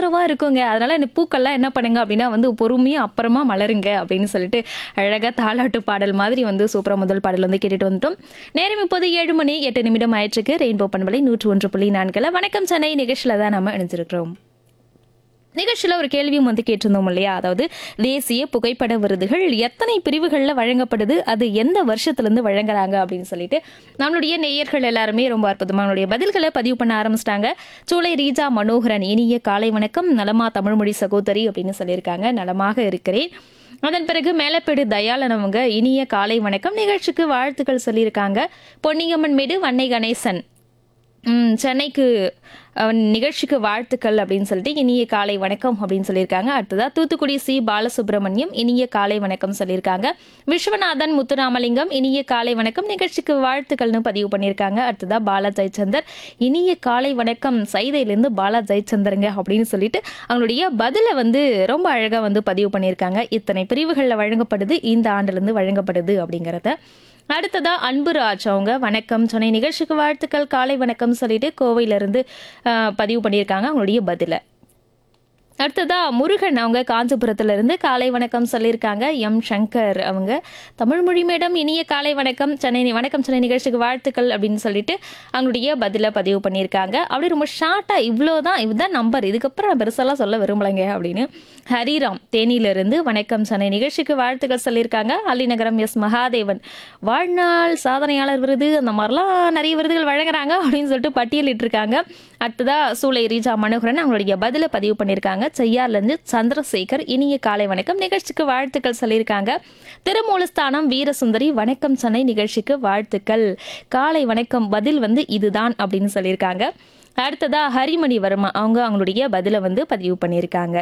தொந்தரவா இருக்குங்க அதனால இந்த பூக்கள்லாம் என்ன பண்ணுங்க அப்படின்னா வந்து பொறுமையா அப்புறமா மலருங்க அப்படின்னு சொல்லிட்டு அழகா தாலாட்டு பாடல் மாதிரி வந்து சூப்பரா முதல் பாடல் வந்து கேட்டுட்டு வந்துட்டோம் நேரம் இப்போது ஏழு மணி எட்டு நிமிடம் ஆயிற்றுக்கு ரெயின்போ பண்பலை நூற்று ஒன்று புள்ளி நான்குல வணக்கம் சென்னை நிகழ்ச்சியில தான் நம்ம இணைஞ்சிருக்கிறோம் நிகழ்ச்சியில் ஒரு கேள்வியும் வந்து கேட்டிருந்தோம் இல்லையா அதாவது தேசிய புகைப்பட விருதுகள் எத்தனை பிரிவுகளில் வழங்கப்படுது அது எந்த வருஷத்துலேருந்து வழங்குறாங்க அப்படின்னு சொல்லிட்டு நம்மளுடைய நேயர்கள் எல்லாருமே ரொம்ப அற்புதமாக நம்மளுடைய பதில்களை பதிவு பண்ண ஆரம்பிச்சிட்டாங்க சூளை ரீஜா மனோகரன் இனிய காலை வணக்கம் நலமா தமிழ்மொழி சகோதரி அப்படின்னு சொல்லியிருக்காங்க நலமாக இருக்கிறேன் அதன் பிறகு மேலப்பேடு தயாளன் அவங்க இனிய காலை வணக்கம் நிகழ்ச்சிக்கு வாழ்த்துக்கள் சொல்லியிருக்காங்க பொன்னியம்மன் மேடு வன்னை கணேசன் ம், சென்னைக்கு அஹ், நிகழ்ச்சிக்கு வாழ்த்துக்கள் அப்படின்னு சொல்லிட்டு இனிய காலை வணக்கம் அப்படின்னு சொல்லியிருக்காங்க அடுத்ததா தூத்துக்குடி சி பாலசுப்ரமணியம் இனிய காலை வணக்கம் சொல்லியிருக்காங்க விஸ்வநாதன் முத்துராமலிங்கம் இனிய காலை வணக்கம் நிகழ்ச்சிக்கு வாழ்த்துக்கள்னு பதிவு பண்ணியிருக்காங்க அடுத்ததா பாலா ஜெயச்சந்தர் இனிய காலை வணக்கம் சைதையிலேருந்து பாலா ஜெயச்சந்தருங்க அப்படின்னு சொல்லிட்டு அவங்களுடைய பதிலை வந்து ரொம்ப அழகாக வந்து பதிவு பண்ணியிருக்காங்க இத்தனை பிரிவுகளில் வழங்கப்படுது இந்த ஆண்டிலிருந்து வழங்கப்படுது அப்படிங்கிறத அடுத்ததா அன்புராஜ் அவங்க வணக்கம் சொன்ன நிகழ்ச்சிக்கு வாழ்த்துக்கள் காலை வணக்கம் சொல்லிட்டு கோவையிலிருந்து அஹ், பதிவு பண்ணியிருக்காங்க அவங்களுடைய பதில அடுத்ததா முருகன் அவங்க காஞ்சிபுரத்துல இருந்து காலை வணக்கம் சொல்லியிருக்காங்க எம் சங்கர் அவங்க தமிழ் மொழி மேடம் இனிய காலை வணக்கம் சென்னை வணக்கம் சென்னை நிகழ்ச்சிக்கு வாழ்த்துக்கள் அப்படின்னு சொல்லிட்டு அவங்களுடைய பதில பதிவு பண்ணியிருக்காங்க அப்படி ரொம்ப ஷார்ட்டா இவ்வளோதான் இதுதான் நம்பர் இதுக்கப்புறம் நான் பெருசாலாம் சொல்ல விரும்பலைங்க அப்படின்னு ஹரிராம் தேனியிலிருந்து வணக்கம் சென்னை நிகழ்ச்சிக்கு வாழ்த்துக்கள் சொல்லியிருக்காங்க அலிநகரம் எஸ் மகாதேவன் வாழ்நாள் சாதனையாளர் விருது அந்த மாதிரிலாம் நிறைய விருதுகள் வழங்குறாங்க அப்படின்னு சொல்லிட்டு பட்டியலிட்டிருக்காங்க அடுத்ததா சூளை ரீஜா மனோகரன் அவங்களுடைய பதில பதிவு பண்ணியிருக்காங்க செய்யார்லேருந்து சந்திரசேகர் இனிய காலை வணக்கம் நிகழ்ச்சிக்கு வாழ்த்துக்கள் சொல்லியிருக்காங்க திருமூலஸ்தானம் வீரசுந்தரி வணக்கம் சென்னை நிகழ்ச்சிக்கு வாழ்த்துக்கள் காலை வணக்கம் பதில் வந்து இதுதான் அப்படின்னு சொல்லியிருக்காங்க அடுத்ததா ஹரிமணி வர்மா அவங்க அவங்களுடைய பதில வந்து பதிவு பண்ணியிருக்காங்க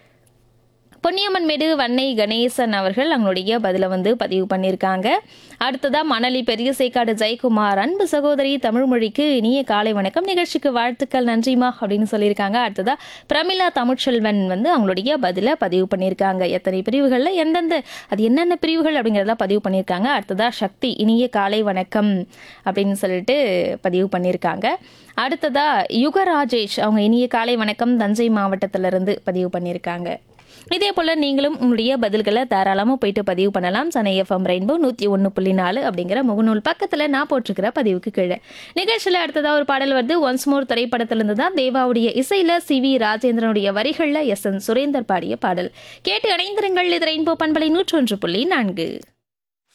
பொன்னியம்மன் மேடு வன்னை கணேசன் அவர்கள் அவங்களுடைய பதில வந்து பதிவு பண்ணியிருக்காங்க அடுத்ததா மணலி பெரிய சேக்காடு ஜெயக்குமார் அன்பு சகோதரி தமிழ் மொழிக்கு இனிய காலை வணக்கம் நிகழ்ச்சிக்கு வாழ்த்துக்கள் நன்றிமா அப்படின்னு சொல்லியிருக்காங்க அடுத்ததா பிரமிளா தமிழ்ச்செல்வன் வந்து அவங்களுடைய பதில பதிவு பண்ணியிருக்காங்க எத்தனை பிரிவுகளில் எந்தெந்த அது என்னென்ன பிரிவுகள் அப்படிங்கிறதெல்லாம் பதிவு பண்ணியிருக்காங்க அடுத்ததா சக்தி இனிய காலை வணக்கம் அப்படின்னு சொல்லிட்டு பதிவு பண்ணியிருக்காங்க அடுத்ததா யுகராஜேஷ் அவங்க இனிய காலை வணக்கம் தஞ்சை மாவட்டத்திலிருந்து பதிவு பண்ணியிருக்காங்க இதே போல நீங்களும் உங்களுடைய பதில்களை தாராளமாக போயிட்டு பதிவு பண்ணலாம் சனை எஃப்எம் ரெயின்போ நூற்றி ஒன்று புள்ளி நாலு அப்படிங்கிற முகநூல் பக்கத்தில் நான் போட்டிருக்கிற பதிவுக்கு கீழே நிகழ்ச்சியில் அடுத்ததாக ஒரு பாடல் வருது ஒன்ஸ் மோர் திரைப்படத்திலிருந்து தான் தேவாவுடைய இசையில் சி வி ராஜேந்திரனுடைய வரிகளில் எஸ் என் சுரேந்தர் பாடிய பாடல் கேட்டு இணைந்திருங்கள் இது ரெயின்போ பண்பலை நூற்றொன்று புள்ளி நான்கு